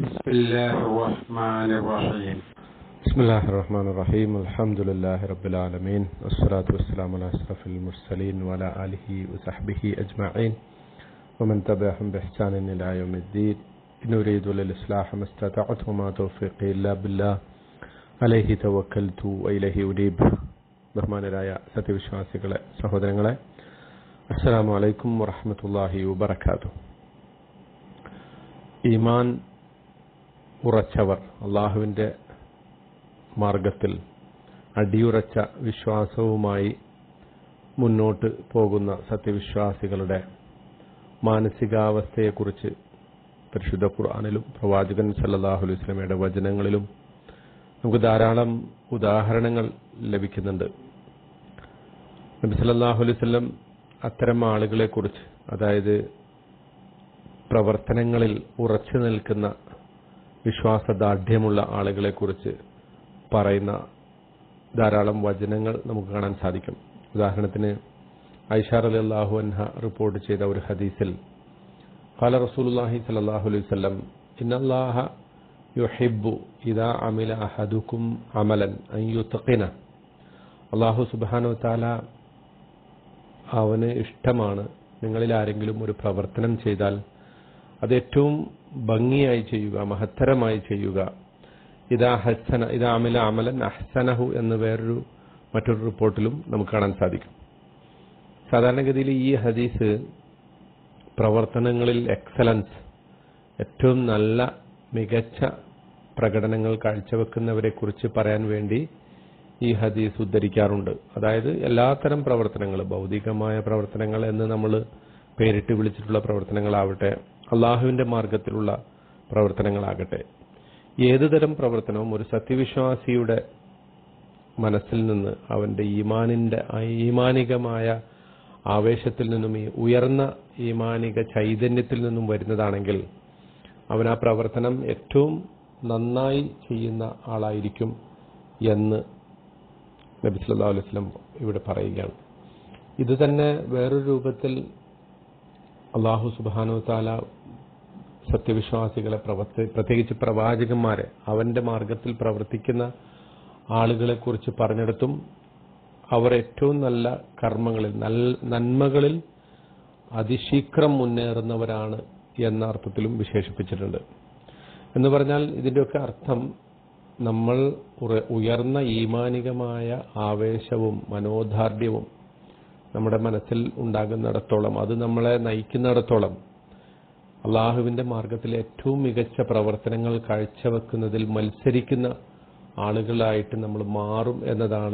بسم الله الرحمن الرحيم بسم الله الرحمن الرحيم الحمد لله رب العالمين والصلاة والسلام على أشرف المرسلين وعلى آله وصحبه أجمعين ومن تبعهم بإحسان إلى يوم الدين إن أريد للإصلاح ما استطعت وما توفيقي إلا بالله عليه توكلت وإليه أنيب ബഹുമാനരായ സത്യവിശ്വാസികളെ സഹോദരങ്ങളെ അസ്സലാമു അലൈക്കും വറഹമത്തല്ലാഹി വബർക്കാത്തു ഈമാൻ ഉറച്ചവർ അള്ളാഹുവിൻ്റെ മാർഗത്തിൽ അടിയുറച്ച വിശ്വാസവുമായി മുന്നോട്ട് പോകുന്ന സത്യവിശ്വാസികളുടെ മാനസികാവസ്ഥയെക്കുറിച്ച് പരിശുദ്ധ ഖുർആാനിലും പ്രവാചകൻ സല്ലാഹു അലൈഹി സ്വലമയുടെ വചനങ്ങളിലും നമുക്ക് ധാരാളം ഉദാഹരണങ്ങൾ ലഭിക്കുന്നുണ്ട് നബി സല്ലാഹു അലൈഹി സ്വലം അത്തരം ആളുകളെക്കുറിച്ച് അതായത് പ്രവർത്തനങ്ങളിൽ ഉറച്ചു നിൽക്കുന്ന വിശ്വാസദാർഢ്യമുള്ള ആളുകളെക്കുറിച്ച് പറയുന്ന ധാരാളം വചനങ്ങൾ നമുക്ക് കാണാൻ സാധിക്കും ഉദാഹരണത്തിന് ഐഷാർ അലി അള്ളാഹു അൻഹ റിപ്പോർട്ട് ചെയ്ത ഒരു ഹദീസിൽ ഖാല റസൂലുള്ളാഹി സ്വല്ലല്ലാഹു അലൈഹി വസല്ലം ഇന്നല്ലാഹ യുഹിബ്ബു ഇദാ അമില അഹദുക്കും അമലൻ അൻ യുത്ഖിന അല്ലാഹു സുബ്ഹാനഹു തആല അവന് ഇഷ്ടമാണ് നിങ്ങളിൽ ആരെങ്കിലും ഒരു പ്രവർത്തനം ചെയ്താൽ അത് ഏറ്റവും ഭംഗിയായി ചെയ്യുക മഹത്തരമായി ചെയ്യുക ഇതാ ഹസന ഇതാ അമില അമലൻ അഹ്സനഹു എന്ന് വേറൊരു മറ്റൊരു റിപ്പോർട്ടിലും നമുക്ക് കാണാൻ സാധിക്കും സാധാരണഗതിയിൽ ഈ ഹദീസ് പ്രവർത്തനങ്ങളിൽ എക്സലൻസ് ഏറ്റവും നല്ല മികച്ച പ്രകടനങ്ങൾ കാഴ്ചവെക്കുന്നവരെ കുറിച്ച് പറയാൻ വേണ്ടി ഈ ഹദീസ് ഉദ്ധരിക്കാറുണ്ട് അതായത് എല്ലാത്തരം പ്രവർത്തനങ്ങൾ ഭൗതികമായ പ്രവർത്തനങ്ങൾ എന്ന് നമ്മൾ പേരിട്ട് വിളിച്ചിട്ടുള്ള പ്രവർത്തനങ്ങളാവട്ടെ അള്ളാഹുവിന്റെ മാർഗത്തിലുള്ള പ്രവർത്തനങ്ങളാകട്ടെ ഏതുതരം പ്രവർത്തനവും ഒരു സത്യവിശ്വാസിയുടെ മനസ്സിൽ നിന്ന് അവന്റെ ഈമാനിന്റെ ഈമാനികമായ ആവേശത്തിൽ നിന്നും ഈ ഉയർന്ന ഈമാനിക ചൈതന്യത്തിൽ നിന്നും വരുന്നതാണെങ്കിൽ അവൻ ആ പ്രവർത്തനം ഏറ്റവും നന്നായി ചെയ്യുന്ന ആളായിരിക്കും എന്ന് നബി സല്ലാ അലൈഹി വസ്ലം ഇവിടെ പറയുകയാണ് ഇത് തന്നെ വേറൊരു രൂപത്തിൽ അള്ളാഹു സുബാനു താല സത്യവിശ്വാസികളെ പ്രവർത്തി പ്രത്യേകിച്ച് പ്രവാചകന്മാരെ അവന്റെ മാർഗത്തിൽ പ്രവർത്തിക്കുന്ന ആളുകളെ കുറിച്ച് പറഞ്ഞെടുത്തും അവർ ഏറ്റവും നല്ല കർമ്മങ്ങളിൽ നന്മകളിൽ അതിശീഘ്രം മുന്നേറുന്നവരാണ് എന്ന അർത്ഥത്തിലും വിശേഷിപ്പിച്ചിട്ടുണ്ട് എന്ന് പറഞ്ഞാൽ ഇതിന്റെയൊക്കെ അർത്ഥം നമ്മൾ ഉയർന്ന ഈമാനികമായ ആവേശവും മനോദാർഢ്യവും നമ്മുടെ മനസ്സിൽ ഉണ്ടാകുന്നിടത്തോളം അത് നമ്മളെ നയിക്കുന്നിടത്തോളം അള്ളാഹുവിന്റെ മാർഗത്തിൽ ഏറ്റവും മികച്ച പ്രവർത്തനങ്ങൾ കാഴ്ചവെക്കുന്നതിൽ മത്സരിക്കുന്ന ആളുകളായിട്ട് നമ്മൾ മാറും എന്നതാണ്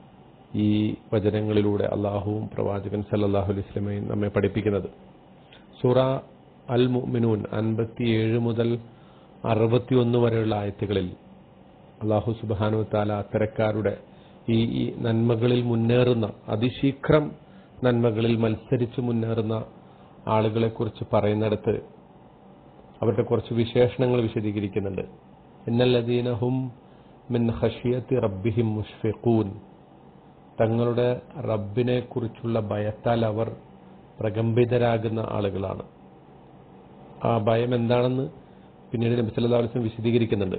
ഈ വചനങ്ങളിലൂടെ അള്ളാഹുവും പ്രവാചകൻ സല്ലാഹു അലൈഹി സ്വലമയും നമ്മെ പഠിപ്പിക്കുന്നത് സൂറ അൽ മുഅ്മിനൂൻ അൻപത്തിയേഴ് മുതൽ അറുപത്തിയൊന്ന് വരെയുള്ള ആയത്തുകളിൽ അള്ളാഹു സുബാനു താല അത്തരക്കാരുടെ ഈ ഈ നന്മകളിൽ മുന്നേറുന്ന അതിശീഘ്രം നന്മകളിൽ മത്സരിച്ച് മുന്നേറുന്ന ആളുകളെക്കുറിച്ച് പറയുന്നിടത്ത് അവരുടെ കുറച്ച് വിശേഷണങ്ങൾ വിശദീകരിക്കുന്നുണ്ട് എന്നല്ലദീനഹും മിൻ ഹഷിയത്തി റബ്ബിഹിം മുഷ്ഫിഖൂൻ തങ്ങളുടെ റബ്ബിനെ കുറിച്ചുള്ള ഭയത്താൽ അവർ പ്രകമ്പിതരാകുന്ന ആളുകളാണ് ആ ഭയം എന്താണെന്ന് പിന്നീട് നബി സല്ലല്ലാഹു അലൈഹി വസല്ലം വിശദീകരിക്കുന്നുണ്ട്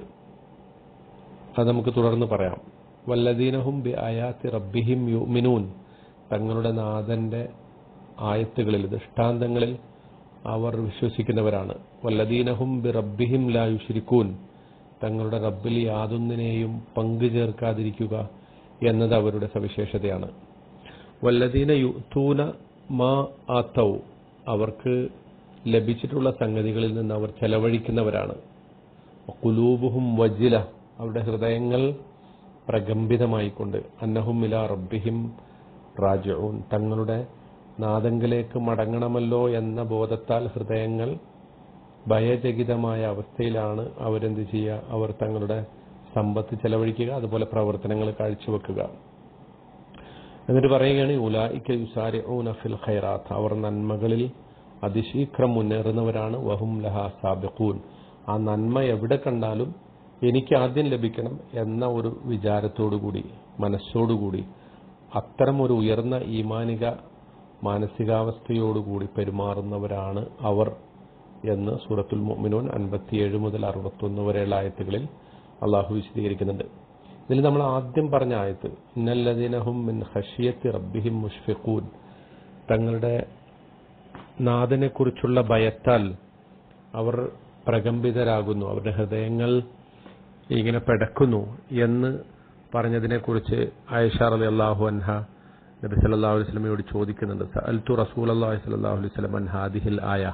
അത് നമുക്ക് തുടർന്ന് പറയാം വല്ലദീനഹും ബി അയാത്തി റബ്ബിഹിം യുമിനൂൻ തങ്ങളുടെ നാഥന്റെ ആയത്തുകളിൽ ദൃഷ്ടാന്തങ്ങളിൽ അവർ വിശ്വസിക്കുന്നവരാണ് വല്ലദീനഹും ബി റബ്ബിഹിം ലാ യുശ്രിക്കൂൻ തങ്ങളുടെ റബ്ബിൽ യാതൊന്നിനെയും പങ്കു ചേർക്കാതിരിക്കുക എന്നത് അവരുടെ സവിശേഷതയാണ് വല്ലദീന യുത്തൂന മാ ആത്തൗ അവർക്ക് ലഭിച്ചിട്ടുള്ള സംഗതികളിൽ നിന്ന് അവർ ചെലവഴിക്കുന്നവരാണ് കുലൂബുഹും വജില അവരുടെ ഹൃദയങ്ങൾ പ്രകമ്പിതമായിക്കൊണ്ട് അന്നഹും ഇല റബ്ബിഹിം റാജഊൻ തങ്ങളുടെ നാദങ്കിലേക്ക് മടങ്ങണമല്ലോ എന്ന ബോധത്താൽ ഹൃദയങ്ങൾ ഭയചകിതമായ അവസ്ഥയിലാണ് അവരെന്ത് ചെയ്യുക അവർ തങ്ങളുടെ സമ്പത്ത് ചെലവഴിക്കുക അതുപോലെ പ്രവർത്തനങ്ങൾ കാഴ്ചവെക്കുക എന്നിട്ട് പറയുകയാണ് ഉലായിക്ക യുസാരി ഫിൽ ഖൈറാത്ത് അവർ നന്മകളിൽ അതിശീഘ്രം മുന്നേറുന്നവരാണ് വഹും ലഹ സാബിഖൂൻ ആ നന്മ എവിടെ കണ്ടാലും എനിക്ക് ആദ്യം ലഭിക്കണം എന്ന ഒരു വിചാരത്തോടുകൂടി മനസ്സോടുകൂടി അത്തരം ഒരു ഉയർന്ന ഈമാനിക മാനസികാവസ്ഥയോടുകൂടി പെരുമാറുന്നവരാണ് അവർ എന്ന് സൂറത്തുൽ മുഅ്മിനൂൻ അൻപത്തിയേഴ് മുതൽ അറുപത്തൊന്ന് വരെയുള്ള ആയത്തുകളിൽ അള്ളാഹു വിശദീകരിക്കുന്നുണ്ട് ഇതിൽ നമ്മൾ ആദ്യം പറഞ്ഞ ആയത്ത് ഇന്നല്ലദീനഹും മിൻ ഖശിയത്തി റബ്ബിഹിം മുഷ്ഫിഖൂൻ തങ്ങളുടെ നാഥനെക്കുറിച്ചുള്ള ഭയത്താൽ അവർ പ്രകമ്പിതരാകുന്നു അവരുടെ ഹൃദയങ്ങൾ ഇങ്ങനെ പെടക്കുന്നു എന്ന് പറഞ്ഞതിനെക്കുറിച്ച് ആയിഷ റളി അള്ളാഹു അൻഹ നബി സല്ലല്ലാഹു അലൈഹി വസല്ലമയോട് ചോദിക്കുന്നുണ്ട് സഅൽതു റസൂലല്ലാഹി സ്വല്ലല്ലാഹു അലൈഹി വസല്ലം അൻ ഹാദിഹിൽ ആയ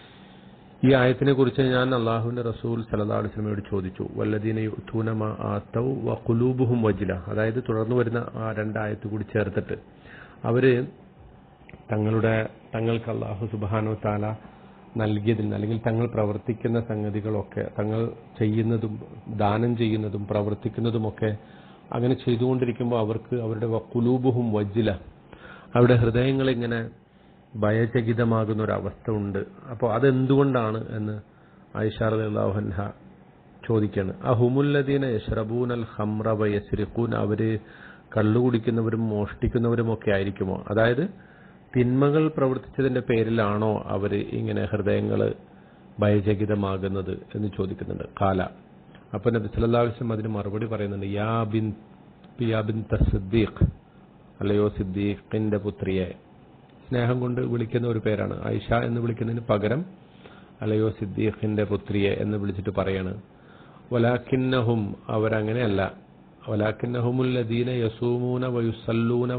ഈ ആയത്തിനെ കുറിച്ച് ഞാൻ അള്ളാഹുവിന്റെ റസൂൽ സല്ലല്ലാഹു അലൈഹി വസല്ലമയോട് ചോദിച്ചു വല്ലദീന യുഅ്തൂന മാ ആതൗ വഖുലൂബുഹും വജ്ല അതായത് തുടർന്ന് വരുന്ന ആ രണ്ടായത്ത് കൂടി ചേർത്തിട്ട് അവര് തങ്ങളുടെ തങ്ങൾക്ക് അള്ളാഹു സുബ്ഹാനഹു തആല നൽകിയതിൽ അല്ലെങ്കിൽ തങ്ങൾ പ്രവർത്തിക്കുന്ന സംഗതികളൊക്കെ തങ്ങൾ ചെയ്യുന്നതും ദാനം ചെയ്യുന്നതും പ്രവർത്തിക്കുന്നതുമൊക്കെ അങ്ങനെ ചെയ്തുകൊണ്ടിരിക്കുമ്പോൾ അവർക്ക് അവരുടെ കുലൂബുഹും വജ്ജില അവരുടെ ഹൃദയങ്ങൾ ഇങ്ങനെ ഭയചകിതമാകുന്ന ഒരു അവസ്ഥ ഉണ്ട് അപ്പോൾ അതെന്തുകൊണ്ടാണ് എന്ന് ഐഷാർ അള്ളാഹുഹ ചോദിക്കാണ് അഹുമുല്ലദീന യഷ്റബൂൻ അൽ ഹംറ വയസ്രിഖൂൻ അവര് കള്ളു കുടിക്കുന്നവരും മോഷ്ടിക്കുന്നവരും ഒക്കെ ആയിരിക്കുമോ അതായത് തിന്മകൾ പ്രവർത്തിച്ചതിന്റെ പേരിലാണോ അവര് ഇങ്ങനെ ഹൃദയങ്ങൾ ഭയചകിതമാകുന്നത് എന്ന് ചോദിക്കുന്നുണ്ട് കാല അപ്പൊ നബി സല്ലല്ലാഹു അലൈഹി വസല്ലം അതിന് മറുപടി പറയുന്നുണ്ട് യാ ബിൻ യാ ബിൻ സിദ്ദീഖ് അല്ലയോ സിദ്ദീഖിന്റെ പുത്രിയെ സ്നേഹം കൊണ്ട് വിളിക്കുന്ന ഒരു പേരാണ് ഐഷ എന്ന് വിളിക്കുന്നതിന് പകരം അല്ലയോ സിദ്ദീഖിന്റെ പുത്രിയെ എന്ന് വിളിച്ചിട്ട് പറയാണ് വലാക്കിന്നഹും അവരങ്ങനെയല്ല വലാക്കിന്നഹുമുല്ലദീന യസൂമൂന വയുസല്ലൂന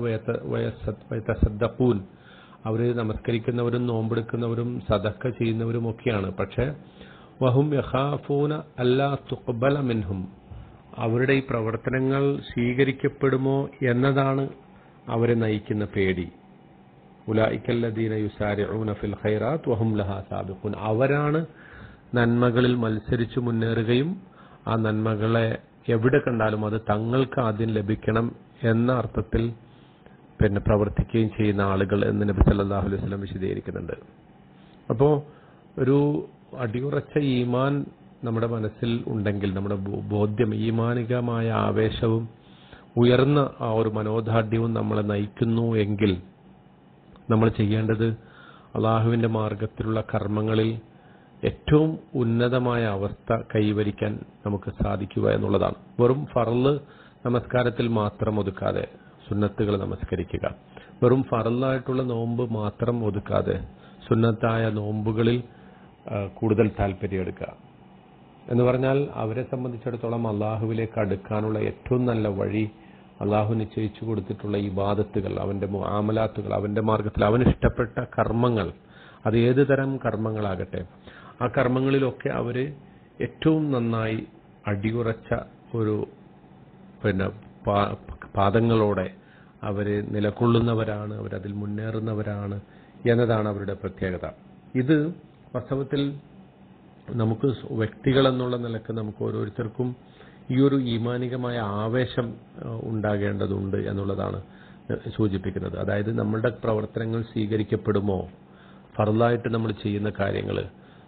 വയതസദ്ദഖൂൻ അവര് നമസ്കരിക്കുന്നവരും നോമ്പെടുക്കുന്നവരും സദക്ക ചെയ്യുന്നവരും ഒക്കെയാണ് പക്ഷെ വഹും യഖാഫൂന അല്ലാ തുഖ്ബല മിൻഹും അവരുടെ ഈ പ്രവർത്തനങ്ങൾ സ്വീകരിക്കപ്പെടുമോ എന്നതാണ് അവരെ നയിക്കുന്ന പേടി ഉലായിക്കല്ലദീന യുസാരിഊന ഫിൽ ഖൈറാത്ത് വഹും ലഹാ സാബിഖൂൻ അവരാണ് നന്മകളിൽ മത്സരിച്ചു മുന്നേറുകയും ആ നന്മകളെ എവിടെ കണ്ടാലും അത് തങ്ങൾക്ക് ആദ്യം ലഭിക്കണം എന്ന അർത്ഥത്തിൽ പിന്നെ പ്രവർത്തിക്കുകയും ചെയ്യുന്ന ആളുകൾ എന്ന് നബി സല്ലല്ലാഹു അലൈഹി വസല്ലം വിശദീകരിക്കുന്നുണ്ട് അപ്പോൾ ഒരു അടിയുറച്ച ഈമാൻ നമ്മുടെ മനസ്സിൽ ഉണ്ടെങ്കിൽ നമ്മുടെ ബോധ്യം ഈമാനികമായ ആവേശവും ഉയർന്ന ആ ഒരു മനോദാർഢ്യവും നമ്മളെ നയിക്കുന്നു എങ്കിൽ നമ്മൾ ചെയ്യേണ്ടത് അള്ളാഹുവിന്റെ മാർഗത്തിലുള്ള കർമ്മങ്ങളിൽ ഏറ്റവും ഉന്നതമായ അവസ്ഥ കൈവരിക്കാൻ നമുക്ക് സാധിക്കുക എന്നുള്ളതാണ് വെറും ഫറല് നമസ്കാരത്തിൽ മാത്രം ഒതുക്കാതെ സുന്നത്തുകൾ നമസ്കരിക്കുക വെറും ഫറലായിട്ടുള്ള നോമ്പ് മാത്രം ഒതുക്കാതെ സുന്നത്തായ നോമ്പുകളിൽ കൂടുതൽ താല്പര്യമെടുക്കുക എന്ന് പറഞ്ഞാൽ അവരെ സംബന്ധിച്ചിടത്തോളം അള്ളാഹുവിലേക്ക് അടുക്കാനുള്ള ഏറ്റവും നല്ല വഴി അള്ളാഹു നിശ്ചയിച്ചു കൊടുത്തിട്ടുള്ള ഇബാദത്തുകൾ അവന്റെ ആമലാത്തുകൾ അവന്റെ മാർഗത്തിൽ അവന് ഇഷ്ടപ്പെട്ട കർമ്മങ്ങൾ അത് ഏത് തരം കർമ്മങ്ങളാകട്ടെ ആ കർമ്മങ്ങളിലൊക്കെ അവര് ഏറ്റവും നന്നായി അടിയുറച്ച ഒരു പിന്നെ പാദങ്ങളോടെ അവര് നിലകൊള്ളുന്നവരാണ് അവരതിൽ മുന്നേറുന്നവരാണ് എന്നതാണ് അവരുടെ പ്രത്യേകത ഇത് വാസ്തവത്തിൽ നമുക്ക് വ്യക്തികൾ എന്നുള്ള നിലക്ക് നമുക്ക് ഓരോരുത്തർക്കും ഈ ഒരു ഈമാനികമായ ആവേശം ഉണ്ടാകേണ്ടതുണ്ട് എന്നുള്ളതാണ് സൂചിപ്പിക്കുന്നത് അതായത് നമ്മളുടെ പ്രവർത്തനങ്ങൾ സ്വീകരിക്കപ്പെടുമോ ഫറലായിട്ട് നമ്മൾ ചെയ്യുന്ന കാര്യങ്ങൾ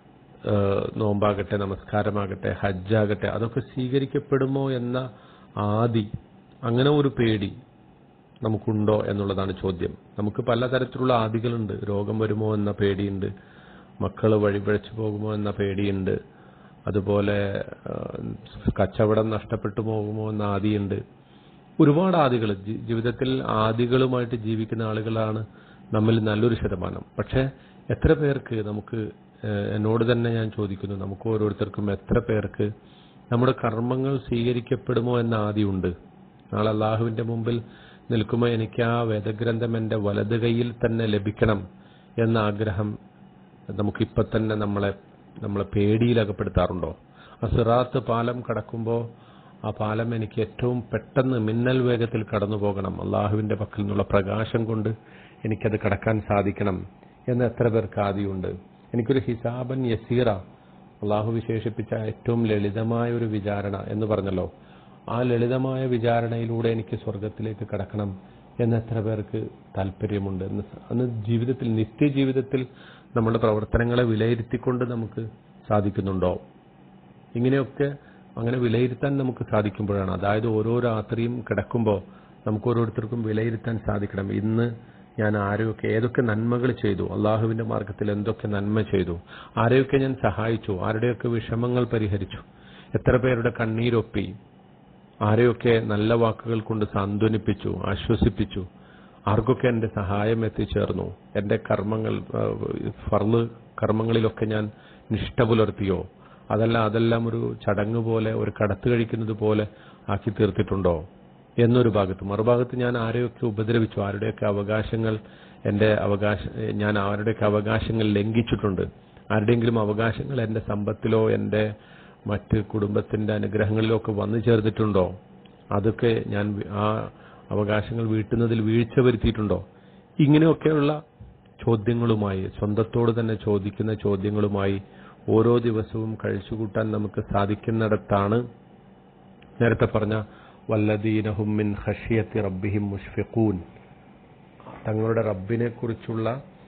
നോമ്പാകട്ടെ നമസ്കാരമാകട്ടെ ഹജ്ജാകട്ടെ അതൊക്കെ സ്വീകരിക്കപ്പെടുമോ എന്ന ആദി അങ്ങനെ ഒരു പേടി നമുക്കുണ്ടോ എന്നുള്ളതാണ് ചോദ്യം നമുക്ക് പലതരത്തിലുള്ള ആദികളുണ്ട് രോഗം വരുമോ എന്ന പേടിയുണ്ട് മക്കൾ വഴിപഴച്ചു പോകുമോ എന്ന പേടിയുണ്ട് അതുപോലെ കച്ചവടം നഷ്ടപ്പെട്ടു പോകുമോ എന്ന ആദിയുണ്ട് ഒരുപാട് ആദികൾ ജീവിതത്തിൽ ആദികളുമായിട്ട് ജീവിക്കുന്ന ആളുകളാണ് നമ്മിൽ നല്ലൊരു ശതമാനം പക്ഷെ എത്ര പേർക്ക് നമുക്ക് എന്നോട് തന്നെ ഞാൻ ചോദിക്കുന്നു നമുക്ക് ഓരോരുത്തർക്കും എത്ര പേർക്ക് നമ്മുടെ കർമ്മങ്ങൾ സ്വീകരിക്കപ്പെടുമോ എന്ന ആദിയുണ്ട് നാളെ അള്ളാഹുവിന്റെ മുമ്പിൽ നിൽക്കുമ്പോൾ എനിക്ക് ആ വേദഗ്രന്ഥം എന്റെ വലത് കൈയിൽ തന്നെ ലഭിക്കണം എന്ന ആഗ്രഹം നമുക്കിപ്പൊ തന്നെ നമ്മളെ നമ്മളെ പേടിയിലകപ്പെടുത്താറുണ്ടോ ആ സിറാത്ത് പാലം കടക്കുമ്പോൾ ആ പാലം എനിക്ക് ഏറ്റവും പെട്ടെന്ന് മിന്നൽ വേഗത്തിൽ കടന്നു പോകണം അള്ളാഹുവിന്റെ പക്കൽ നിന്നുള്ള പ്രകാശം കൊണ്ട് എനിക്കത് കടക്കാൻ സാധിക്കണം എന്ന് എത്ര പേർക്ക് ആദിയുണ്ട് എനിക്കൊരു ഹിസാബൻ യസീറ അള്ളാഹു വിശേഷിപ്പിച്ച ഏറ്റവും ലളിതമായ ഒരു വിചാരണ എന്ന് പറഞ്ഞല്ലോ ആ ലളിതമായ വിചാരണയിലൂടെ എനിക്ക് സ്വർഗത്തിലേക്ക് കടക്കണം എന്ന് എത്ര പേർക്ക് താല്പര്യമുണ്ട് എന്ന് അന്ന് ജീവിതത്തിൽ നിത്യജീവിതത്തിൽ നമ്മുടെ പ്രവർത്തനങ്ങളെ വിലയിരുത്തിക്കൊണ്ട് നമുക്ക് സാധിക്കുന്നുണ്ടോ ഇങ്ങനെയൊക്കെ അങ്ങനെ വിലയിരുത്താൻ നമുക്ക് സാധിക്കുമ്പോഴാണ് അതായത് ഓരോ രാത്രിയും കിടക്കുമ്പോൾ നമുക്ക് ഓരോരുത്തർക്കും വിലയിരുത്താൻ സാധിക്കണം ഇന്ന് ഞാൻ ആരെയൊക്കെ ഏതൊക്കെ നന്മകൾ ചെയ്തു അള്ളാഹുവിന്റെ മാർഗത്തിൽ എന്തൊക്കെ നന്മ ചെയ്തു ആരെയൊക്കെ ഞാൻ സഹായിച്ചു ആരുടെയൊക്കെ വിഷമങ്ങൾ പരിഹരിച്ചു എത്ര പേരുടെ കണ്ണീരൊപ്പി ആരെയൊക്കെ നല്ല വാക്കുകൾ കൊണ്ട് സാന്ത്വനിപ്പിച്ചു ആശ്വസിപ്പിച്ചു ആർക്കൊക്കെ എന്റെ സഹായം എത്തിച്ചേർന്നു എന്റെ കർമ്മങ്ങൾ ആ, ഫർള് കർമ്മങ്ങളിലൊക്കെ ഞാൻ നിഷ്ഠ പുലർത്തിയോ അതല്ല അതെല്ലാം ഒരു ചടങ്ങ് പോലെ ഒരു കടത്ത് കഴിക്കുന്നത് പോലെ ആക്കി തീർത്തിട്ടുണ്ടോ എന്നൊരു ഭാഗത്ത് മറുഭാഗത്ത് ഞാൻ ആരെയൊക്കെ ഉപദ്രവിച്ചു ആരുടെയൊക്കെ അവകാശങ്ങൾ എന്റെ അവകാശ ഞാൻ ആരുടെയൊക്കെ അവകാശങ്ങൾ ലംഘിച്ചിട്ടുണ്ട് ആരുടെയെങ്കിലും അവകാശങ്ങൾ എന്റെ സമ്പത്തിലോ എന്റെ മറ്റ് കുടുംബത്തിന്റെ അനുഗ്രഹങ്ങളിലോ ഒക്കെ വന്നു ചേർന്നിട്ടുണ്ടോ അതൊക്കെ ഞാൻ വി- ആ അവകാശങ്ങൾ വീട്ടുന്നതിൽ വീഴ്ച വരുത്തിയിട്ടുണ്ടോ ഇങ്ങനെയൊക്കെയുള്ള ചോദ്യങ്ങളുമായി സ്വന്തത്തോട് തന്നെ ചോദിക്കുന്ന ചോദ്യങ്ങളുമായി ഓരോ ദിവസവും കഴിച്ചുകൂട്ടാൻ നമുക്ക് സാധിക്കുന്നിടത്താണ് നേരത്തെ പറഞ്ഞ വല്ലദീനഹും മിൻ ഖഷിയത്തി റബ്ബിഹിം മുഷ്ഫിഖൂൻ തങ്ങളുടെ റബ്ബിനെ കുറിച്ചുള്ള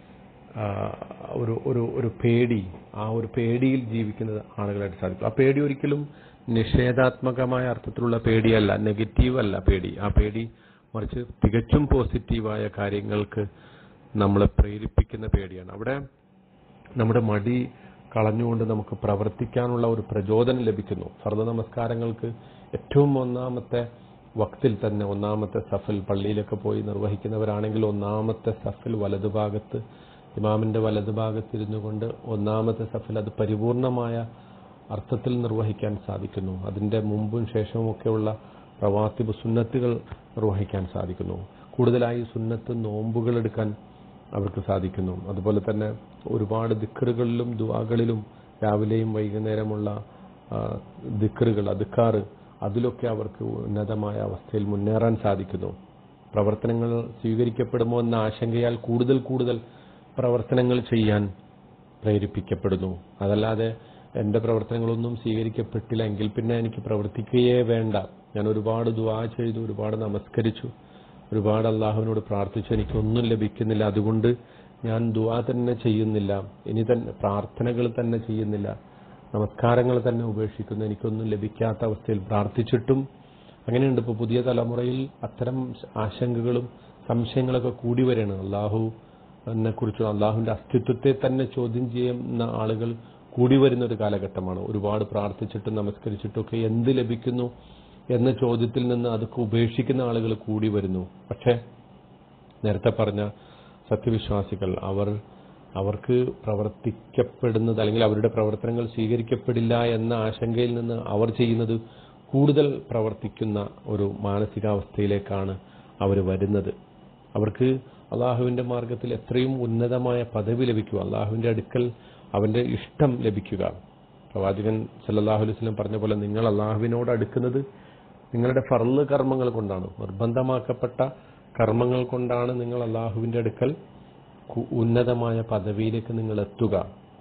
ആ, ഒരു ഒരു ഒരു പേടി ആ ഒരു പേടിയിൽ ജീവിക്കുന്നത് ആളുകളായിട്ട് സാധിക്കും ആ പേടി ഒരിക്കലും നിഷേധാത്മകമായ അർത്ഥത്തിലുള്ള പേടിയല്ല നെഗറ്റീവ് അല്ല പേടി ആ പേടി മറിച്ച് തികച്ചും പോസിറ്റീവായ കാര്യങ്ങൾക്ക് നമ്മളെ പ്രേരിപ്പിക്കുന്ന പേടിയാണ് അവിടെ നമ്മുടെ മടി കളഞ്ഞുകൊണ്ട് നമുക്ക് പ്രവർത്തിക്കാനുള്ള ഒരു പ്രചോദനം ലഭിക്കുന്നു ഫർദ നമസ്കാരങ്ങൾക്ക് ഏറ്റവും ഒന്നാമത്തെ വക്തിൽ തന്നെ ഒന്നാമത്തെ സഫിൽ പള്ളിയിലൊക്കെ പോയി നിർവഹിക്കുന്നവരാണെങ്കിൽ ഒന്നാമത്തെ സഫിൽ വലതുഭാഗത്ത് ഇമാമിന്റെ വലതുഭാഗത്തിരുന്നു കൊണ്ട് ഒന്നാമത്തെ സഫിൽ അത് പരിപൂർണമായ അർത്ഥത്തിൽ നിർവഹിക്കാൻ സാധിക്കുന്നു അതിന്റെ മുമ്പും ശേഷവും ഒക്കെയുള്ള പ്രവാത്തിബ് സുന്നത്തുകൾ നിർവഹിക്കാൻ സാധിക്കുന്നു കൂടുതലായി സുന്നത്ത് നോമ്പുകൾ എടുക്കാൻ അവർക്ക് സാധിക്കുന്നു അതുപോലെ തന്നെ ഒരുപാട് ദിക്കറുകളിലും ദുവാകളിലും രാവിലെയും വൈകുന്നേരമുള്ള ആ, ദിക്കറുകൾ അതുക്കാറ് അതിലൊക്കെ അവർക്ക് ഉന്നതമായ അവസ്ഥയിൽ മുന്നേറാൻ സാധിക്കുന്നു പ്രവർത്തനങ്ങൾ സ്വീകരിക്കപ്പെടുമോ എന്ന ആശങ്കയാൽ കൂടുതൽ കൂടുതൽ പ്രവർത്തനങ്ങൾ ചെയ്യാൻ പ്രേരിപ്പിക്കപ്പെടുന്നു അതല്ലാതെ എന്റെ പ്രവർത്തനങ്ങളൊന്നും സ്വീകരിക്കപ്പെട്ടില്ല എങ്കിൽ പിന്നെ എനിക്ക് പ്രവർത്തിക്കുകയേ വേണ്ട ഞാൻ ഒരുപാട് ദുവാ ചെയ്തു ഒരുപാട് നമസ്കരിച്ചു ഒരുപാട് അള്ളാഹുവിനോട് പ്രാർത്ഥിച്ചു എനിക്കൊന്നും ലഭിക്കുന്നില്ല അതുകൊണ്ട് ഞാൻ ദുവാ തന്നെ ചെയ്യുന്നില്ല ഇനി തന്നെ പ്രാർത്ഥനകൾ തന്നെ ചെയ്യുന്നില്ല നമസ്കാരങ്ങൾ തന്നെ ഉപേക്ഷിക്കുന്നു എനിക്കൊന്നും ലഭിക്കാത്ത അവസ്ഥയിൽ പ്രാർത്ഥിച്ചിട്ടും അങ്ങനെയുണ്ട് ഇപ്പോൾ പുതിയ തലമുറയിൽ അത്തരം ആശങ്കകളും സംശയങ്ങളൊക്കെ കൂടി വരികയാണ് അള്ളാഹു കുറിച്ചും അള്ളാഹുവിന്റെ അസ്തിത്വത്തെ തന്നെ ചോദ്യം ചെയ്യുന്ന ആളുകൾ കൂടി വരുന്ന ഒരു കാലഘട്ടമാണ് ഒരുപാട് പ്രാർത്ഥിച്ചിട്ടും നമസ്കരിച്ചിട്ടൊക്കെ എന്ത് ലഭിക്കുന്നു എന്ന ചോദ്യത്തിൽ നിന്ന് അതൊക്കെ ഉപേക്ഷിക്കുന്ന ആളുകൾ കൂടി വരുന്നു പക്ഷേ നേരത്തെ പറഞ്ഞ സത്യവിശ്വാസികൾ അവർ അവർക്ക് പ്രവർത്തിക്കപ്പെടുന്നത് അല്ലെങ്കിൽ അവരുടെ പ്രവർത്തനങ്ങൾ സ്വീകരിക്കപ്പെടില്ല എന്ന ആശങ്കയിൽ നിന്ന് അവർ ചെയ്യുന്നത് കൂടുതൽ പ്രവർത്തിക്കുന്ന ഒരു മാനസികാവസ്ഥയിലേക്കാണ് അവർ വരുന്നത് അവർക്ക് അള്ളാഹുവിന്റെ മാർഗത്തിൽ എത്രയും ഉന്നതമായ പദവി ലഭിക്കുക അള്ളാഹുവിന്റെ അടുക്കൽ അവന്റെ ഇഷ്ടം ലഭിക്കുക പ്രവാചകൻ സല്ലല്ലാഹു അലൈഹി വസല്ലം പറഞ്ഞ പോലെ നിങ്ങൾ അള്ളാഹുവിനോട് അടുക്കുന്നത് നിങ്ങളുടെ ഫർള് കർമ്മങ്ങൾ കൊണ്ടാണ് നിർബന്ധമാക്കപ്പെട്ട കർമ്മങ്ങൾ കൊണ്ടാണ് നിങ്ങൾ അള്ളാഹുവിന്റെ അടുക്കൽ കു- ഉന്നതമായ പദവിയിലേക്ക് നിങ്ങൾ എത്തുക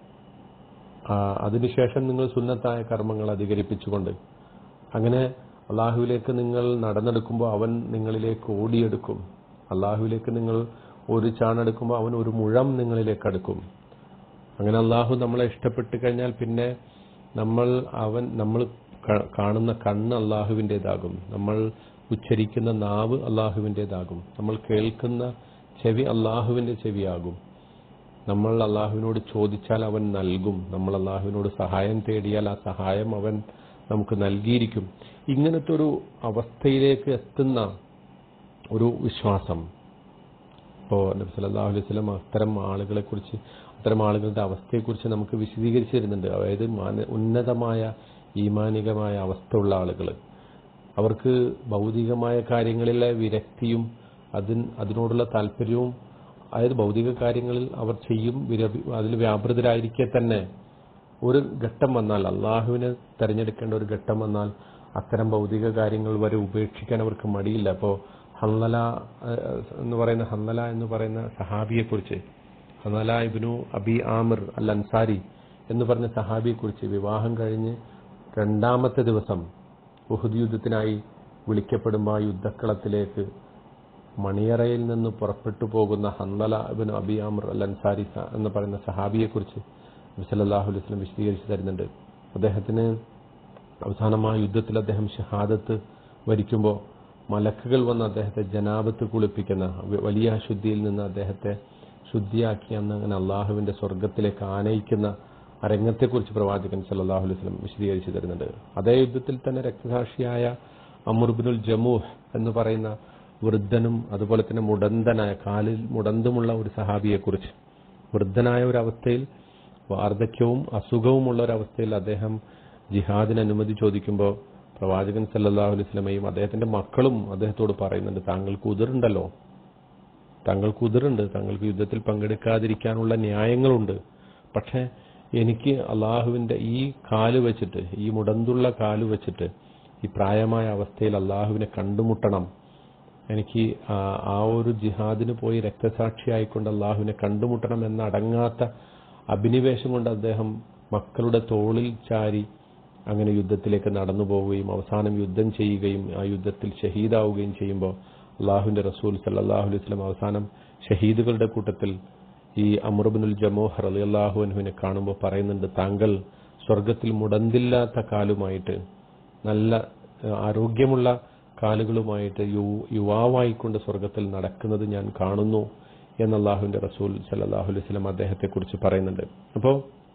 ആ, അതിനുശേഷം നിങ്ങൾ സുന്നത്തായ കർമ്മങ്ങൾ അധികരിപ്പിച്ചുകൊണ്ട് അങ്ങനെ അള്ളാഹുവിലേക്ക് നിങ്ങൾ നടന്നെടുക്കുമ്പോൾ അവൻ നിങ്ങളിലേക്ക് ഓടിയെടുക്കും അള്ളാഹുവിലേക്ക് നിങ്ങൾ ഒരു ചാണെടുക്കുമ്പോൾ അവൻ ഒരു മുഴം നിങ്ങളിലേക്ക് അടുക്കും അങ്ങനെ അള്ളാഹു നമ്മളെ ഇഷ്ടപ്പെട്ട് കഴിഞ്ഞാൽ പിന്നെ നമ്മൾ അവൻ നമ്മൾ ക- കാണുന്ന കണ്ണ് അള്ളാഹുവിൻ്റെതാകും നമ്മൾ ഉച്ചരിക്കുന്ന നാവ് അള്ളാഹുവിൻ്റെതാകും നമ്മൾ കേൾക്കുന്ന ചെവി അള്ളാഹുവിന്റെ ചെവിയാകും നമ്മൾ അള്ളാഹുവിനോട് ചോദിച്ചാൽ അവൻ നൽകും നമ്മൾ അള്ളാഹുവിനോട് സഹായം തേടിയാൽ ആ സഹായം അവൻ നമുക്ക് നൽകിയിരിക്കും ഇങ്ങനത്തെ ഒരു അവസ്ഥയിലേക്ക് എത്തുന്ന ഒരു വിശ്വാസം ഇപ്പോ നബി സല്ലല്ലാഹു അലൈഹി വസല്ലം അത്തരം ആളുകളെ കുറിച്ച് അത്തരം ആളുകളുടെ അവസ്ഥയെക്കുറിച്ച് നമുക്ക് വിശദീകരിച്ചു തരുന്നുണ്ട് അതായത് മാന- ഉന്നതമായ ഈമാനികമായ അവസ്ഥ ഉള്ള ആളുകൾ അവർക്ക് ഭൗതികമായ കാര്യങ്ങളിലെ വിരക്തിയും അതിന് അതിനോടുള്ള താല്പര്യവും അതായത് ഭൗതിക കാര്യങ്ങളിൽ അവർ ചെയ്യും വിരപി- അതിൽ വ്യാപൃതരായിരിക്കെ തന്നെ ഒരു ഘട്ടം വന്നാൽ അള്ളാഹുവിനെ തെരഞ്ഞെടുക്കേണ്ട ഒരു ഘട്ടം വന്നാൽ അത്തരം ഭൗതിക കാര്യങ്ങൾ വരെ ഉപേക്ഷിക്കാൻ അവർക്ക് മടിയില്ല അപ്പോൾ ഹന്നല ഏഹ്, എന്ന് പറയുന്ന ഹന്നല എന്ന് പറയുന്ന സഹാബിയെക്കുറിച്ച് ഹന്നല ഇബ്നു അബി ആമിർ അൽ അൻസാരി എന്ന് പറഞ്ഞ സഹാബിയെക്കുറിച്ച് വിവാഹം കഴിഞ്ഞ് രണ്ടാമത്തെ ദിവസം ഉഹുദ് യുദ്ധത്തിനായി വിളിക്കപ്പെടുമ്പോൾ ആ യുദ്ധക്കളത്തിലേക്ക് മണിയറയിൽ നിന്ന് പുറപ്പെട്ടു പോകുന്ന ഹന്നല ഇബ്നു അബി ആമിർ അൽ അൻസാരി സ- എന്ന് പറയുന്ന സഹാബിയെക്കുറിച്ച് നബി സല്ലല്ലാഹു അലൈഹി വസല്ലം വിശദീകരിച്ച് തരുന്നുണ്ട് അദ്ദേഹത്തിന് അവസാനമായ യുദ്ധത്തിൽ അദ്ദേഹം ഷഹാദത്ത് വരിക്കുമ്പോൾ മലക്കുകൾ വന്ന് അദ്ദേഹത്തെ ജനാപത്ത് കുളിപ്പിക്കുന്ന വ- വലിയ അശുദ്ധിയിൽ നിന്ന് അദ്ദേഹത്തെ ശുദ്ധിയാക്കി അന്ന് അങ്ങനെ അള്ളാഹുവിന്റെ സ്വർഗത്തിലേക്ക് ആനയിക്കുന്ന ആ രംഗത്തെക്കുറിച്ച് പ്രവാചകൻ സല്ലല്ലാഹു അലൈഹി വസല്ലം വിശദീകരിച്ചു തരുന്നുണ്ട് അതേ യുദ്ധത്തിൽ തന്നെ രക്തസാക്ഷിയായ അമുർബിനുൽ ജമൂഹ് എന്ന് പറയുന്ന വൃദ്ധനും അതുപോലെ തന്നെ മുടന്തനായ കാലിൽ മുടന്തുമുള്ള ഒരു സഹാബിയെക്കുറിച്ച് വൃദ്ധനായ ഒരു അവസ്ഥയിൽ വാർദ്ധക്യവും അസുഖവുമുള്ള ഒരു അവസ്ഥയിൽ അദ്ദേഹം ജിഹാദിന് അനുമതി ചോദിക്കുമ്പോൾ പ്രവാചകൻ സല്ലല്ലാഹു അലൈഹി വസല്ലമയും അദ്ദേഹത്തിന്റെ മക്കളും അദ്ദേഹത്തോട് പറയുന്നുണ്ട് താങ്കൾക്ക് ഉതിറുണ്ടല്ലോ താങ്കൾക്ക് ഉതിറുണ്ട് താങ്കൾക്ക് യുദ്ധത്തിൽ പങ്കെടുക്കാതിരിക്കാനുള്ള ന്യായങ്ങളുണ്ട് പക്ഷേ എനിക്ക് അള്ളാഹുവിന്റെ ഈ കാല് വെച്ചിട്ട് ഈ മുടന്തുള്ള കാല് വെച്ചിട്ട് ഈ പ്രായമായ അവസ്ഥയിൽ അള്ളാഹുവിനെ കണ്ടുമുട്ടണം എനിക്ക് ആ ആ ഒരു ജിഹാദിന് പോയി രക്തസാക്ഷിയായിക്കൊണ്ട് അള്ളാഹുവിനെ കണ്ടുമുട്ടണം എന്ന അടങ്ങാത്ത അഭിനിവേശം കൊണ്ട് അദ്ദേഹം മക്കളുടെ തോളിൽ ചാരി അങ്ങനെ യുദ്ധത്തിലേക്ക് നടന്നു പോവുകയും അവസാനം യുദ്ധം ചെയ്യുകയും ആ യുദ്ധത്തിൽ ഷഹീദാവുകയും ചെയ്യുമ്പോൾ അള്ളാഹുവിന്റെ റസൂൽ സല്ലല്ലാഹു അലൈഹി വസല്ലം അവസാനം ഷഹീദുകളുടെ കൂട്ടത്തിൽ ഈ അമറുബിനുൽ ജമോഹർ അലി അള്ളാഹുവിനെ കാണുമ്പോൾ പറയുന്നുണ്ട് താങ്കൾ സ്വർഗത്തിൽ മുടന്തില്ലാത്ത കാലുമായിട്ട് നല്ല ഏഹ്, ആരോഗ്യമുള്ള കാലുകളുമായിട്ട് യു- യുവാവായിക്കൊണ്ട് സ്വർഗത്തിൽ നടക്കുന്നത് ഞാൻ കാണുന്നു എന്ന് അള്ളാഹുവിന്റെ റസൂൽ സല്ലല്ലാഹു അലൈഹി വസല്ലം അദ്ദേഹത്തെ കുറിച്ച് പറയുന്നുണ്ട് അപ്പോൾ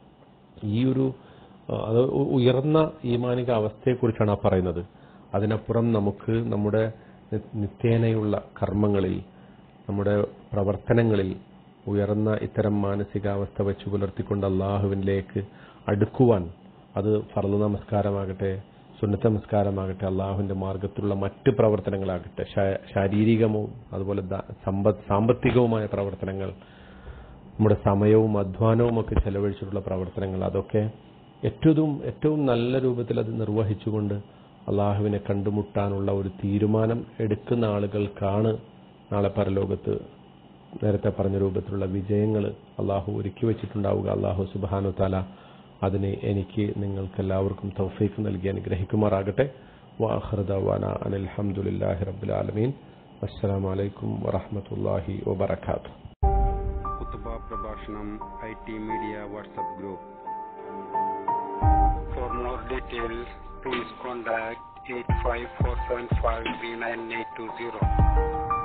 ഈ ഒരു ആ, അത് ഉ- ഉയർന്ന ഈമാനിക അവസ്ഥയെക്കുറിച്ചാണ് ആ പറയുന്നത് അതിനപ്പുറം നമുക്ക് നമ്മുടെ നി- നിത്യേനയുള്ള കർമ്മങ്ങളിൽ നമ്മുടെ പ്രവർത്തനങ്ങളിൽ ഉയർന്ന ഇത്തരം മാനസികാവസ്ഥ വെച്ച് പുലർത്തിക്കൊണ്ട് അള്ളാഹുവിനിലേക്ക് അടുക്കുവാൻ അത് ഫർദ് നമസ്കാരമാകട്ടെ സുന്നത്ത നമസ്കാരമാകട്ടെ അള്ളാഹുവിന്റെ മാർഗത്തിലുള്ള മറ്റ് പ്രവർത്തനങ്ങളാകട്ടെ ശാ- ശാരീരികമോ അതുപോലെ ദാ- സമ്പത്ത് സാമ്പത്തികവുമായ പ്രവർത്തനങ്ങൾ നമ്മുടെ സമയവും അധ്വാനവും ഒക്കെ ചെലവഴിച്ചിട്ടുള്ള പ്രവർത്തനങ്ങൾ അതൊക്കെ ഏറ്റവും ഏറ്റവും നല്ല രൂപത്തിൽ അത് നിർവഹിച്ചുകൊണ്ട് അള്ളാഹുവിനെ കണ്ടുമുട്ടാനുള്ള ഒരു തീരുമാനം എടുക്കുന്ന ആളുകൾക്കാണ് നാളെ പരലോകത്ത് നേരത്തെ പറഞ്ഞ രൂപത്തിലുള്ള വിജയങ്ങൾ അള്ളാഹു ഒരുക്കി വെച്ചിട്ടുണ്ടാവുക അള്ളാഹു സുബാനു താല അതിന് എനിക്ക് നിങ്ങൾക്ക് എല്ലാവർക്കും തൗഫീഖ് നൽകി അനുഗ്രഹിക്കുമാറാകട്ടെ വാഹൃദവാന അനിൽഹമുല്ലാഹി റബ്ബുലാലമീൻ അസ്സലാമലൈക്കും വറഹമത്തല്ലാഹി വബർക്കാത്തു കുത്തുബ പ്രഭാഷണം I T media WhatsApp group for more details please contact eight five four seven five three nine eight two zero